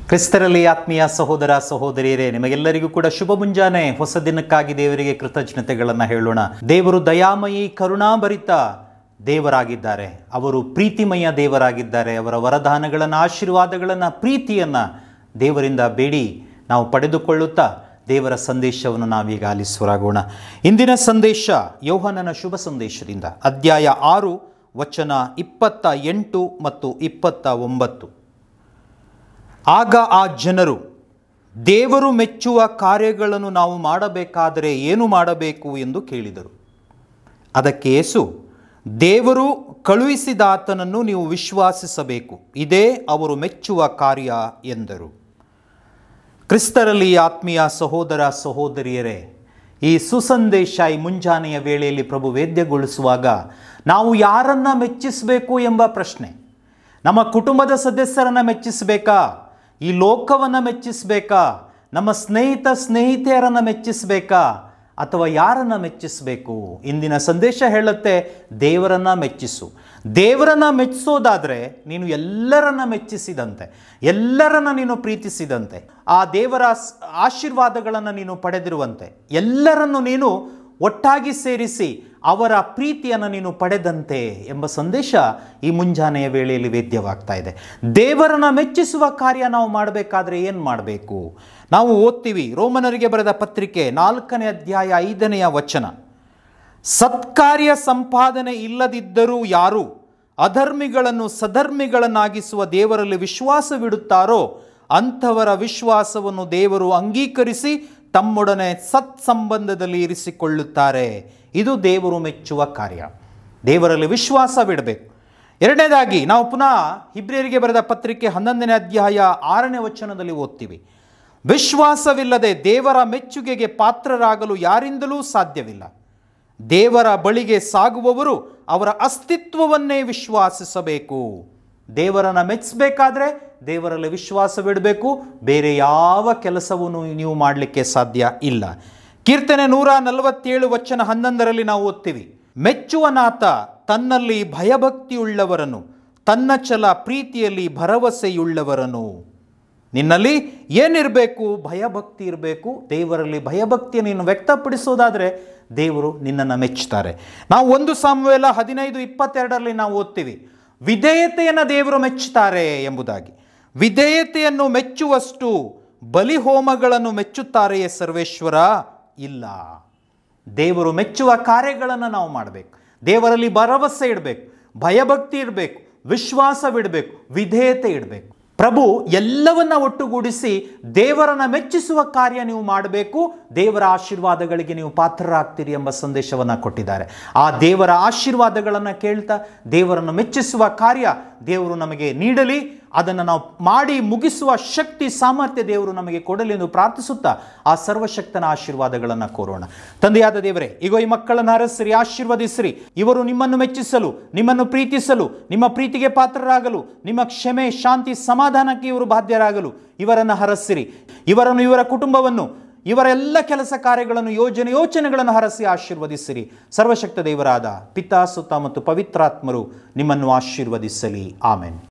ಕ್ರಿಸ್ತರಲ್ಲಿ ಆತ್ಮೀಯ ಸಹೋದರ ಸಹೋದರಿಯರೇ ನಿಮಗೆಲ್ಲರಿಗೂ ಕೂಡ ಶುಭ ಮುಂಜಾನೆ ಹೊಸ ದಿನಕ್ಕಾಗಿ ದೇವರಿಗೆ ಕೃತಜ್ಞತೆಗಳನ್ನು ಹೇಳೋಣ ದೇವರು ದಯಾಮಯಿ ಕರುಣಾಭರಿತ ದೇವರಾಗಿದ್ದಾರೆ ಅವರು ಪ್ರೀತಿಮಯ ದೇವರಾಗಿದ್ದಾರೆ ಅವರ ವರದಾನಗಳನ್ನು ಆಶೀರ್ವಾದಗಳನ್ನು ಪ್ರೀತಿಯನ್ನು ದೇವರಿಂದ ಬೇಡಿ ನಾವು ಪಡೆದುಕೊಳ್ಳುತ್ತಾ ದೇವರ ಸಂದೇಶವನ್ನು ನಾವೀಗ ಆಲಿಸುವರಾಗೋಣ ಇಂದಿನ ಸಂದೇಶ ಯೌಹನನ ಶುಭ ಸಂದೇಶದಿಂದ ಅಧ್ಯಾಯ ಆರು ವಚನ ಇಪ್ಪತ್ತ ಎಂಟು ಮತ್ತು ಇಪ್ಪತ್ತ ಒಂಬತ್ತು ಆಗ ಆ ಜನರು ದೇವರು ಮೆಚ್ಚುವ ಕಾರ್ಯಗಳನ್ನು ನಾವು ಮಾಡಬೇಕಾದರೆ ಏನು ಮಾಡಬೇಕು ಎಂದು ಕೇಳಿದರು ಅದಕ್ಕೆ ಯೇಸು ದೇವರು ಕಳುಹಿಸಿದ ಆತನನ್ನು ನೀವು ವಿಶ್ವಾಸಿಸಬೇಕು ಇದೇ ಅವರು ಮೆಚ್ಚುವ ಕಾರ್ಯ ಎಂದರು ಕ್ರಿಸ್ತರಲ್ಲಿ ಆತ್ಮೀಯ ಸಹೋದರ ಸಹೋದರಿಯರೇ ಈ ಸುಸಂದೇಶ ಈ ಮುಂಜಾನೆಯ ವೇಳೆಯಲ್ಲಿ ಪ್ರಭು ವೇದ್ಯಗೊಳಿಸುವಾಗ ನಾವು ಯಾರನ್ನ ಮೆಚ್ಚಿಸಬೇಕು ಎಂಬ ಪ್ರಶ್ನೆ ನಮ್ಮ ಕುಟುಂಬದ ಸದಸ್ಯರನ್ನು ಮೆಚ್ಚಿಸಬೇಕಾ ಈ ಲೋಕವನ್ನು ಮೆಚ್ಚಿಸಬೇಕಾ ನಮ್ಮ ಸ್ನೇಹಿತ ಸ್ನೇಹಿತೆಯರನ್ನು ಮೆಚ್ಚಿಸಬೇಕಾ ಅಥವಾ ಯಾರನ್ನು ಮೆಚ್ಚಿಸಬೇಕು ಇಂದಿನ ಸಂದೇಶ ಹೇಳುತ್ತೆ ದೇವರನ್ನ ಮೆಚ್ಚಿಸು ದೇವರನ್ನ ಮೆಚ್ಚಿಸೋದಾದರೆ ನೀನು ಎಲ್ಲರನ್ನ ಮೆಚ್ಚಿಸಿದಂತೆ ಎಲ್ಲರನ್ನ ನೀನು ಪ್ರೀತಿಸಿದಂತೆ ಆ ದೇವರ ಸ್- ಆಶೀರ್ವಾದಗಳನ್ನು ನೀನು ಪಡೆದಿರುವಂತೆ ಎಲ್ಲರನ್ನು ನೀನು ಒಟ್ಟಾಗಿ ಸೇರಿಸಿ ಅವರ ಪ್ರೀತಿಯನ್ನು ನೀನು ಪಡೆದಂತೆ ಎಂಬ ಸಂದೇಶ ಈ ಮುಂಜಾನೆಯ ವೇಳೆಯಲ್ಲಿ ವೇದ್ಯವಾಗ್ತಾ ಇದೆ ದೇವರನ್ನ ಮೆಚ್ಚಿಸುವ ಕಾರ್ಯ ನಾವು ಮಾಡಬೇಕಾದ್ರೆ ಏನು ಮಾಡಬೇಕು ನಾವು ಓದ್ತೀವಿ ರೋಮನರಿಗೆ ಬರೆದ ಪತ್ರಿಕೆ ನಾಲ್ಕನೇ ಅಧ್ಯಾಯ ಐದನೆಯ ವಚನ ಸತ್ಕಾರ್ಯ ಸಂಪಾದನೆ ಇಲ್ಲದಿದ್ದರೂ ಯಾರು ಅಧರ್ಮಿಗಳನ್ನು ಸಧರ್ಮಿಗಳನ್ನಾಗಿಸುವ ದೇವರಲ್ಲಿ ವಿಶ್ವಾಸವಿಡುತ್ತಾರೋ ಅಂಥವರ ವಿಶ್ವಾಸವನ್ನು ದೇವರು ಅಂಗೀಕರಿಸಿ ತಮ್ಮೊಡನೆ ಸತ್ಸಂಬಂಧದಲ್ಲಿ ಇರಿಸಿಕೊಳ್ಳುತ್ತಾರೆ ಇದು ದೇವರು ಮೆಚ್ಚುವ ಕಾರ್ಯ ದೇವರಲ್ಲಿ ವಿಶ್ವಾಸವಿಡಬೇಕು ಎರಡನೇದಾಗಿ ನಾವು ಪುನಃ ಹಿಬ್ರಿಯರಿಗೆ ಬರೆದ ಪತ್ರಿಕೆ ಹನ್ನೊಂದನೇ ಅಧ್ಯಾಯ ಆರನೇ ವಚನದಲ್ಲಿ ಓದ್ತೀವಿ ವಿಶ್ವಾಸವಿಲ್ಲದೆ ದೇವರ ಮೆಚ್ಚುಗೆಗೆ ಪಾತ್ರರಾಗಲು ಯಾರಿಂದಲೂ ಸಾಧ್ಯವಿಲ್ಲ ದೇವರ ಬಳಿಗೆ ಸಾಗುವವರು ಅವರ ಅಸ್ತಿತ್ವವನ್ನೇ ವಿಶ್ವಾಸಿಸಬೇಕು ದೇವರನ್ನು ಮೆಚ್ಚಬೇಕಾದ್ರೆ ದೇವರಲ್ಲಿ ವಿಶ್ವಾಸವಿಡಬೇಕು ಬೇರೆ ಯಾವ ಕೆಲಸವನ್ನು ನೀವು ಮಾಡಲಿಕ್ಕೆ ಸಾಧ್ಯ ಇಲ್ಲ ಕೀರ್ತನೆ ನೂರ ನಲವತ್ತೇಳು ವಚನ ಹನ್ನೊಂದರಲ್ಲಿ ನಾವು ಓದ್ತೀವಿ ಮೆಚ್ಚುವನಾತ ತನ್ನಲ್ಲಿ ಭಯಭಕ್ತಿಯುಳ್ಳವರನ್ನು ತನ್ನ ಛಲ ಪ್ರೀತಿಯಲ್ಲಿ ಭರವಸೆಯುಳ್ಳವರನು ನಿನ್ನಲ್ಲಿ ಏನಿರಬೇಕು ಭಯಭಕ್ತಿ ಇರಬೇಕು ದೇವರಲ್ಲಿ ಭಯಭಕ್ತಿಯನ್ನು ನೀನು ವ್ಯಕ್ತಪಡಿಸೋದಾದರೆ ದೇವರು ನಿನ್ನನ್ನು ಮೆಚ್ಚುತ್ತಾರೆ ನಾವು ಒಂದು ಸಾಮುವೇಲ ಹದಿನೈದು ಇಪ್ಪತ್ತೆರಡರಲ್ಲಿ ನಾವು ಓದ್ತೀವಿ ವಿಧೇಯತೆಯನ್ನು ದೇವರು ಮೆಚ್ಚುತ್ತಾರೆ ಎಂಬುದಾಗಿ ವಿಧೇಯತೆಯನ್ನು ಮೆಚ್ಚುವಷ್ಟು ಬಲಿಹೋಮಗಳನ್ನು ಮೆಚ್ಚುತ್ತಾರೆಯೇ ಸರ್ವೇಶ್ವರ ಇಲ್ಲ ದೇವರು ಮೆಚ್ಚುವ ಕಾರ್ಯಗಳನ್ನು ನಾವು ಮಾಡಬೇಕು ದೇವರಲ್ಲಿ ಭರವಸೆ ಇಡಬೇಕು ಭಯಭಕ್ತಿ ಇಡಬೇಕು ವಿಶ್ವಾಸವಿಡಬೇಕು ವಿಧೇಯತೆ ಇಡಬೇಕು ಪ್ರಭು ಎಲ್ಲವನ್ನ ಒಟ್ಟುಗೂಡಿಸಿ ದೇವರನ್ನ ಮೆಚ್ಚಿಸುವ ಕಾರ್ಯ ನೀವು ಮಾಡಬೇಕು ದೇವರ ಆಶೀರ್ವಾದಗಳಿಗೆ ನೀವು ಪಾತ್ರರಾಗ್ತೀರಿ ಎಂಬ ಸಂದೇಶವನ್ನು ಕೊಟ್ಟಿದ್ದಾರೆ ಆ ದೇವರ ಆಶೀರ್ವಾದಗಳನ್ನು ಕೇಳ್ತಾ ದೇವರನ್ನು ಮೆಚ್ಚಿಸುವ ಕಾರ್ಯ ದೇವರು ನಮಗೆ ನೀಡಲಿ ಅದನ್ನು ನಾವು ಮಾಡಿ ಮುಗಿಸುವ ಶಕ್ತಿ ಸಾಮರ್ಥ್ಯ ದೇವರು ನಮಗೆ ಕೊಡಲಿ ಎಂದು ಪ್ರಾರ್ಥಿಸುತ್ತಾ ಆ ಸರ್ವಶಕ್ತನ ಆಶೀರ್ವಾದಗಳನ್ನು ಕೋರೋಣ ತಂದೆಯಾದ ದೇವರೇ ಈಗ ಈ ಮಕ್ಕಳನ್ನು ಹರಸಿರಿ ಆಶೀರ್ವದಿಸಿರಿ ಇವರು ನಿಮ್ಮನ್ನು ಮೆಚ್ಚಿಸಲು ನಿಮ್ಮನ್ನು ಪ್ರೀತಿಸಲು ನಿಮ್ಮ ಪ್ರೀತಿಗೆ ಪಾತ್ರರಾಗಲು ನಿಮ್ಮ ಕ್ಷಮೆ ಶಾಂತಿ ಸಮಾಧಾನಕ್ಕೆ ಇವರು ಬಾಧ್ಯರಾಗಲು ಇವರನ್ನು ಹರಸಿರಿ ಇವರನ್ನು ಇವರ ಕುಟುಂಬವನ್ನು ಇವರ ಎಲ್ಲ ಕೆಲಸ ಕಾರ್ಯಗಳನ್ನು ಯೋಜನೆ ಯೋಚನೆಗಳನ್ನು ಹರಸಿ ಆಶೀರ್ವದಿಸಿರಿ ಸರ್ವಶಕ್ತ ದೇವರಾದ ಪಿತಾ ಸುತ್ತ ಮತ್ತು ಪವಿತ್ರಾತ್ಮರು ನಿಮ್ಮನ್ನು ಆಶೀರ್ವದಿಸಲಿ ಆಮೆನ್